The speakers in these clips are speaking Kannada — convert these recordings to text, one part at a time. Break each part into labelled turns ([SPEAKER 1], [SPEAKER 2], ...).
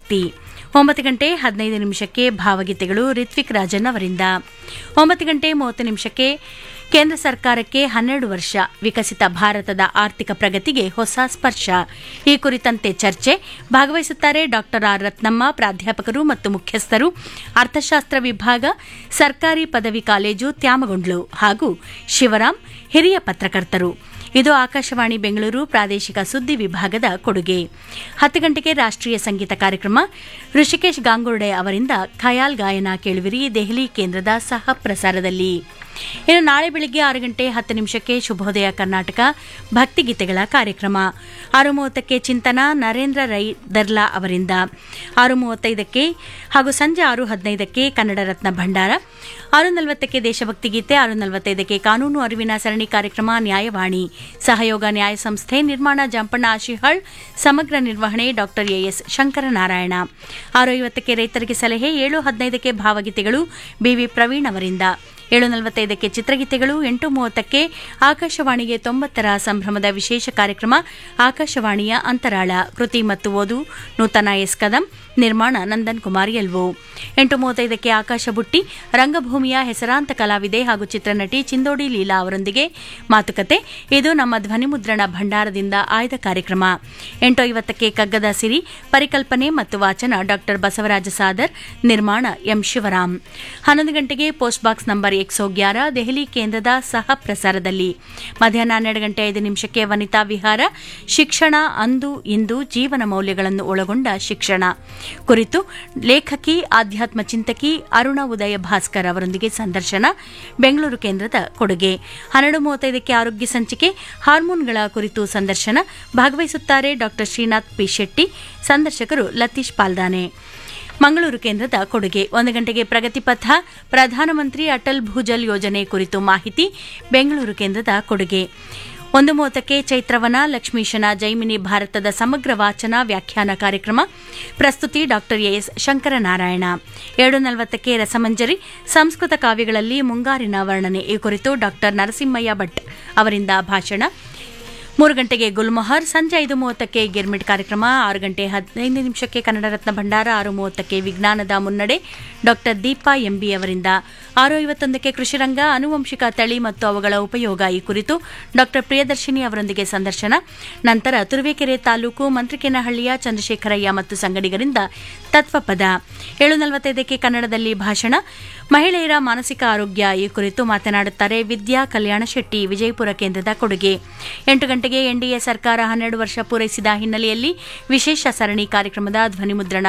[SPEAKER 1] ಭಕ್ತಿ ಒಂಬತ್ತು ಗಂಟೆ ಹದಿನೈದು ನಿಮಿಷಕ್ಕೆ ಭಾವಗೀತೆಗಳು ರಿತ್ವಿಕ್ ರಾಜನ್ ಅವರಿಂದ ಒಂಬತ್ತು ಗಂಟೆ ಮೂವತ್ತು ನಿಮಿಷಕ್ಕೆ ಕೇಂದ್ರ ಸರ್ಕಾರಕ್ಕೆ ಹನ್ನೆರಡು ವರ್ಷ ವಿಕಸಿತ ಭಾರತದ ಆರ್ಥಿಕ ಪ್ರಗತಿಗೆ ಹೊಸ ಸ್ಪರ್ಶ ಈ ಕುರಿತಂತೆ ಚರ್ಚೆ ಭಾಗವಹಿಸುತ್ತಾರೆ ಡಾಕ್ಟರ್ ಆರ್ ರತ್ನಮ್ಮ ಪ್ರಾಧ್ಯಾಪಕರು ಮತ್ತು ಮುಖ್ಯಸ್ಥರು ಅರ್ಥಶಾಸ್ತ್ರ ವಿಭಾಗ ಸರ್ಕಾರಿ ಪದವಿ ಕಾಲೇಜು ತ್ಯಾಮಗೊಂಡ್ಲು ಹಾಗೂ ಶಿವರಾಮ್ ಹಿರಿಯ ಪತ್ರಕರ್ತರು ಇದು ಆಕಾಶವಾಣಿ ಬೆಂಗಳೂರು ಪ್ರಾದೇಶಿಕ ಸುದ್ದಿ ವಿಭಾಗದ ಕೊಡುಗೆ ಹತ್ತು ಗಂಟೆಗೆ ರಾಷ್ಟ್ರೀಯ ಸಂಗೀತ ಕಾರ್ಯಕ್ರಮ ಋಷಿಕೇಶ್ ಗಾಂಗುರ್ಡೆ ಅವರಿಂದ ಖಯಾಲ್ ಗಾಯನ ಕೇಳುವಿರಿ ದೆಹಲಿ ಕೇಂದ್ರದ ಸಹ ಪ್ರಸಾರದಲ್ಲಿ ಇನ್ನು ನಾಳೆ ಬೆಳಿಗ್ಗೆ ಆರು ಗಂಟೆ ಹತ್ತು ನಿಮಿಷಕ್ಕೆ ಶುಭೋದಯ ಕರ್ನಾಟಕ ಭಕ್ತಿಗೀತೆಗಳ ಕಾರ್ಯಕ್ರಮ ಆರು ಮೂವತ್ತಕ್ಕೆ ಚಿಂತನ ನರೇಂದ್ರ ರೈ ದರ್ಲಾ ಅವರಿಂದ ಆರು ಮೂವತ್ತೈದಕ್ಕೆ ಹಾಗೂ ಸಂಜೆ ಆರು ಹದಿನೈದಕ್ಕೆ ಕನ್ನಡ ರತ್ನ ಭಂಡಾರ ಆರು ನಲವತ್ತಕ್ಕೆ ದೇಶಭಕ್ತಿ ಗೀತೆ ಆರು ನಲವತ್ತೈದಕ್ಕೆ ಕಾನೂನು ಅರಿವಿನ ಸರಣಿ ಕಾರ್ಯಕ್ರಮ ನ್ಯಾಯವಾಣಿ ಸಹಯೋಗ ನ್ಯಾಯ ಸಂಸ್ಥೆ ನಿರ್ಮಾಣ ಜಂಪಣ್ಣ ಆಶಿಹಾಳ್ ಸಮಗ್ರ ನಿರ್ವಹಣೆ ಡಾಕ್ಟರ್ ಎಎಸ್ ಶಂಕರನಾರಾಯಣ ಆರು ಐವತ್ತಕ್ಕೆ ರೈತರಿಗೆ ಸಲಹೆ ಏಳು ಹದಿನೈದಕ್ಕೆ ಭಾವಗೀತೆಗಳು ಬಿವಿ ಪ್ರವೀಣ್ ಅವರಿಂದ ಏಳು ನಲವತ್ತೈದಕ್ಕೆ ಚಿತ್ರಗೀತೆಗಳು ಎಂಟು ಮೂವತ್ತಕ್ಕೆ ಆಕಾಶವಾಣಿಗೆ ತೊಂಬತ್ತರ ಸಂಭ್ರಮದ ವಿಶೇಷ ಕಾರ್ಯಕ್ರಮ ಆಕಾಶವಾಣಿಯ ಅಂತರಾಳ ಕೃತಿ ಮತ್ತು ಓದು ನೂತನ ಎಸ್ ಕದಂ ನಿರ್ಮಾಣ ನಂದನ್ ಕುಮಾರ್ ಎಲ್ವೋ ಎಂಟು ಮೂವತ್ತೈದಕ್ಕೆ ಆಕಾಶ ಬುಟ್ಟಿ ರಂಗಭೂಮಿಯ ಹೆಸರಾಂತ ಕಲಾವಿದೆ ಹಾಗೂ ಚಿತ್ರನಟಿ ಚಿಂದೋಡಿ ಲೀಲಾ ಅವರೊಂದಿಗೆ ಮಾತುಕತೆ ಇದು ನಮ್ಮ ಧ್ವನಿಮುದ್ರಣ ಭಂಡಾರದಿಂದ ಆಯ್ದ ಕಾರ್ಯಕ್ರಮ ಎಂಟು ಐವತ್ತಕ್ಕೆ ಕಗ್ಗದ ಸಿರಿ ಪರಿಕಲ್ಪನೆ ಮತ್ತು ವಾಚನ ಡಾಕ್ಟರ್ ಬಸವರಾಜ ಸಾದರ್ ನಿರ್ಮಾಣ ಎಂ ಶಿವರಾಮ್ ಹನ್ನೊಂದು ಗಂಟೆಗೆ ಪೋಸ್ಟ್ ಬಾಕ್ಸ್ ನಂಬರ್ ಎಕ್ಸೋ ಗ್ಯಾರ ದೆಹಲಿ ಕೇಂದ್ರದ ಸಹ ಪ್ರಸಾರದಲ್ಲಿ ಮಧ್ಯಾಹ್ನ ಹನ್ನೆರಡು ಗಂಟೆ ಐದು ನಿಮಿಷಕ್ಕೆ ವನಿತಾ ವಿಹಾರ ಶಿಕ್ಷಣ ಅಂದು ಇಂದು ಜೀವನ ಮೌಲ್ಯಗಳನ್ನು ಒಳಗೊಂಡ ಶಿಕ್ಷಣ ಕುರಿತು ಲೇಖಕಿ ಆಧ್ಯಾತ್ಮ ಚಿಂತಕಿ ಅರುಣ ಉದಯ ಭಾಸ್ಕರ್ ಅವರೊಂದಿಗೆ ಸಂದರ್ಶನ ಬೆಂಗಳೂರು ಕೇಂದ್ರದ ಕೊಡುಗೆ ಹನ್ನೆರಡು ಮೂವತ್ತೈದಕ್ಕೆ ಆರೋಗ್ಯ ಸಂಚಿಕೆ ಹಾರ್ಮೋನ್ಗಳ ಕುರಿತು ಸಂದರ್ಶನ ಭಾಗವಹಿಸುತ್ತಾರೆ ಡಾಕ್ಟರ್ ಶ್ರೀನಾಥ್ ಪಿ ಶೆಟ್ಟಿ ಸಂದರ್ಶಕರು ಲತೀಶ್ ಪಾಲ್ದಾನೆ ಮಂಗಳೂರು ಕೇಂದ್ರದ ಕೊಡುಗೆ ಒಂದು ಗಂಟೆಗೆ ಪ್ರಗತಿ ಪಥ ಪ್ರಧಾನಮಂತ್ರಿ ಅಟಲ್ ಭೂಜಲ್ ಯೋಜನೆ ಕುರಿತು ಮಾಹಿತಿ ಬೆಂಗಳೂರು ಕೇಂದ್ರದ ಕೊಡುಗೆ ಒಂದು ಮೂವತ್ತಕ್ಕೆ ಚೈತ್ರವನ ಲಕ್ಷ್ಮೀಶನ ಜೈಮಿನಿ ಭಾರತದ ಸಮಗ್ರ ವಾಚನ ವ್ಯಾಖ್ಯಾನ ಕಾರ್ಯಕ್ರಮ ಪ್ರಸ್ತುತಿ ಡಾಕ್ಟರ್ ಎಎಸ್ ಶಂಕರನಾರಾಯಣ ಎರಡು ನಲವತ್ತಕ್ಕೆ ರಸಮಂಜರಿ ಸಂಸ್ಕೃತ ಕಾವ್ಯಗಳಲ್ಲಿ ಮುಂಗಾರಿನ ವರ್ಣನೆ ಈ ಕುರಿತು ಡಾಕ್ಟರ್ ನರಸಿಂಹಯ್ಯ ಭಟ್ ಅವರಿಂದ ಭಾಷಣ ಮೂರು ಗಂಟೆಗೆ ಗುಲ್ಮೊಹರ್ ಸಂಜೆ ಐದು ಮೂವತ್ತಕ್ಕೆ ಗಿರ್ಮಿಟ್ ಕಾರ್ಯಕ್ರಮ ಆರು ಗಂಟೆ ಹದಿನೈದು ನಿಮಿಷಕ್ಕೆ ಕನ್ನಡ ರತ್ನ ಭಂಡಾರ ಆರು ಮೂವತ್ತಕ್ಕೆ ವಿಜ್ಞಾನದ ಮುನ್ನಡೆ ಡಾಕ್ಟರ್ ದೀಪಾ ಎಂಬಿ ಅವರಿಂದ ಆರು ಐವತ್ತೊಂದಕ್ಕೆ ಕೃಷಿರಂಗ ಆನುವಂಶಿಕ ತಳಿ ಮತ್ತು ಅವುಗಳ ಉಪಯೋಗ ಈ ಕುರಿತು ಡಾಕ್ಟರ್ ಪ್ರಿಯದರ್ಶಿನಿ ಅವರೊಂದಿಗೆ ಸಂದರ್ಶನ ನಂತರ ತುರುವೇಕೆರೆ ತಾಲೂಕು ಮಂತ್ರಿಕೇನಹಳ್ಳಿಯ ಚಂದ್ರಶೇಖರಯ್ಯ ಮತ್ತು ಸಂಗಡಿಗರಿಂದ ತತ್ವಪದ ಏಳು ನಲವತ್ತೈದಕ್ಕೆ ಕನ್ನಡದಲ್ಲಿ ಭಾಷಣ ಮಹಿಳೆಯರ ಮಾನಸಿಕ ಆರೋಗ್ಯ ಈ ಕುರಿತು ಮಾತನಾಡುತ್ತಾರೆ ವಿದ್ಯಾ ಕಲ್ಯಾಣ ಶೆಟ್ಟಿ ವಿಜಯಪುರ ಕೇಂದ್ರದ ಕೊಡುಗೆ ಎಂಟು ಗಂಟೆಗೆ ಎನ್ಡಿಎ ಸರ್ಕಾರ ಹನ್ನೆರಡು ವರ್ಷ ಪೂರೈಸಿದ ಹಿನ್ನೆಲೆಯಲ್ಲಿ ವಿಶೇಷ ಸರಣಿ ಕಾರ್ಯಕ್ರಮದ ಧ್ವನಿಮುದ್ರಣ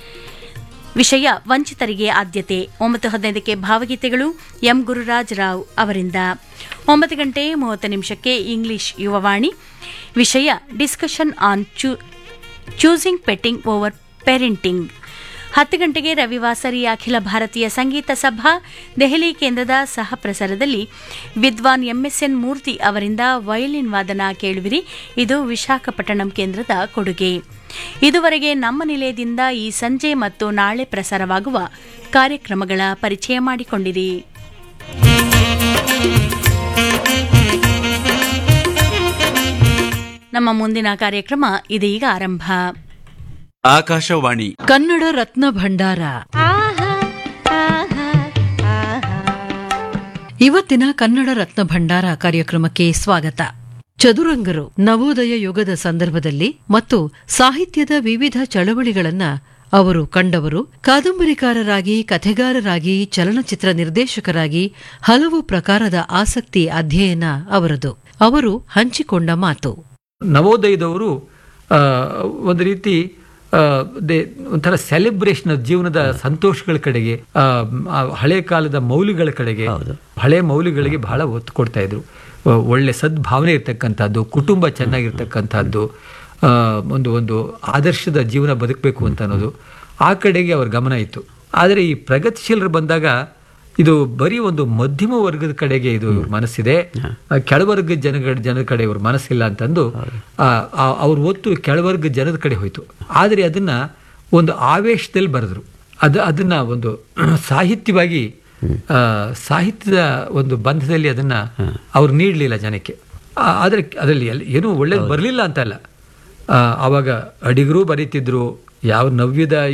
[SPEAKER 1] ವಿಷಯ ವಂಚಿತರಿಗೆ ಆದ್ಯತೆ ಒಂಬತ್ತು ಹದಿನೈದಕ್ಕೆ ಭಾವಗೀತೆಗಳು ಎಂ ಗುರುರಾಜ್ ರಾವ್ ಅವರಿಂದ ಒಂಬತ್ತು ಗಂಟೆ ಮೂವತ್ತು ನಿಮಿಷಕ್ಕೆ ಇಂಗ್ಲಿಷ್ ಯುವವಾಣಿ ವಿಷಯ discussion on choosing petting over parenting ಹತ್ತು ಗಂಟೆಗೆ ರವಿವಾಸರಿ ಅಖಿಲ ಭಾರತೀಯ ಸಂಗೀತ ಸಭಾ ದೆಹಲಿ ಕೇಂದ್ರದ ಸಹ ಪ್ರಸಾರದಲ್ಲಿ ವಿದ್ವಾನ್ ಎಂಎಸ್ಎನ್ ಮೂರ್ತಿ ಅವರಿಂದ ವಯಲಿನ್ ವಾದನ ಕೇಳುವಿರಿ ಇದು ವಿಶಾಖಪಟ್ಟಣಂ ಕೇಂದ್ರದ ಕೊಡುಗೆ ಇದುವರೆಗೆ ನಮ್ಮ ನಿಲಯದಿಂದ ಈ ಸಂಜೆ ಮತ್ತು ನಾಳೆ ಪ್ರಸಾರವಾಗುವ ಕಾರ್ಯಕ್ರಮಗಳ ಪರಿಚಯ ಮಾಡಿಕೊಂಡಿರಿ ನಮ್ಮ ಮುಂದಿನ ಕಾರ್ಯಕ್ರಮ ಇದೀಗ ಆರಂಭ
[SPEAKER 2] ಆಕಾಶವಾಣಿ
[SPEAKER 3] ಕನ್ನಡ ರತ್ನ ಭಂಡಾರ ಇವತ್ತಿನ ಕನ್ನಡ ರತ್ನ ಭಂಡಾರ ಕಾರ್ಯಕ್ರಮಕ್ಕೆ ಸ್ವಾಗತ ಚದುರಂಗರು ನವೋದಯ ಯುಗದ ಸಂದರ್ಭದಲ್ಲಿ ಮತ್ತು ಸಾಹಿತ್ಯದ ವಿವಿಧ ಚಳವಳಿಗಳನ್ನ ಅವರು ಕಂಡವರು ಕಾದಂಬರಿಕಾರರಾಗಿ ಕಥೆಗಾರರಾಗಿ ಚಲನಚಿತ್ರ ನಿರ್ದೇಶಕರಾಗಿ ಹಲವು ಪ್ರಕಾರದ ಆಸಕ್ತಿ ಅಧ್ಯಯನ ಅವರದು ಅವರು ಹಂಚಿಕೊಂಡ ಮಾತು
[SPEAKER 4] ನವೋದಯದವರು ಆ, ಒಂದು ರೀತಿ ಆ, ದೇ- ಒಂಥರ ಸೆಲೆಬ್ರೇಷನ್ ಜೀವನದ ಸಂತೋಷಗಳ ಕಡೆಗೆ ಆ, ಆ ಹಳೆ ಕಾಲದ ಮೌಲ್ಯಗಳ ಕಡೆಗೆ ಹಳೆ ಮೌಲ್ಯಗಳಿಗೆ ಬಹಳ ಒತ್ತು ಕೊಡ್ತಾ ಇದ್ರು ಒ- ಒಳ್ಳೆ ಸದ್ಭಾವನೆ ಇರ್ತಕ್ಕಂಥದ್ದು ಕುಟುಂಬ ಚೆನ್ನಾಗಿರ್ತಕ್ಕಂಥದ್ದು ಆ, ಒಂದು ಒಂದು ಆದರ್ಶದ ಜೀವನ ಬದುಕಬೇಕು ಅಂತ ಅನ್ನೋದು ಆ ಕಡೆಗೆ ಅವ್ರ ಗಮನ ಇತ್ತು ಆದರೆ ಈ ಪ್ರಗತಿಶೀಲರು ಬಂದಾಗ ಇದು ಬರೀ ಒಂದು ಮಧ್ಯಮ ವರ್ಗದ ಕಡೆಗೆ ಇದು ಮನಸ್ಸಿದೆ ಆ ಕೆಳವರ್ಗದ ಜನಗಳ ಜನದ ಕಡೆ ಇವ್ರ ಮನಸ್ಸಿಲ್ಲ ಅಂತಂದು ಆ, ಆ, ಅವ್ರ ಒತ್ತು ಕೆಳವರ್ಗದ ಜನದ ಕಡೆ ಹೋಯ್ತು ಆದರೆ ಅದನ್ನ ಒಂದು ಆವೇಶದಲ್ಲಿ ಬರೆದ್ರು ಅದ ಅದನ್ನ ಒಂದು ಸಾಹಿತ್ಯವಾಗಿ ಆ, ಸಾಹಿತ್ಯದ ಒಂದು ಬಂಧದಲ್ಲಿ ಅದನ್ನ ಅವ್ರು ನೀಡಲಿಲ್ಲ ಜನಕ್ಕೆ ಆ, ಆದ್ರೆ ಅದರಲ್ಲಿ ಎಲ್- ಏನೂ ಒಳ್ಳೇದು ಬರಲಿಲ್ಲ ಅಂತ ಅಲ್ಲ ಆ, ಆವಾಗ ಅಡಿಗರು ಬರೀತಿದ್ರು ಯಾವ ನವ್ಯದ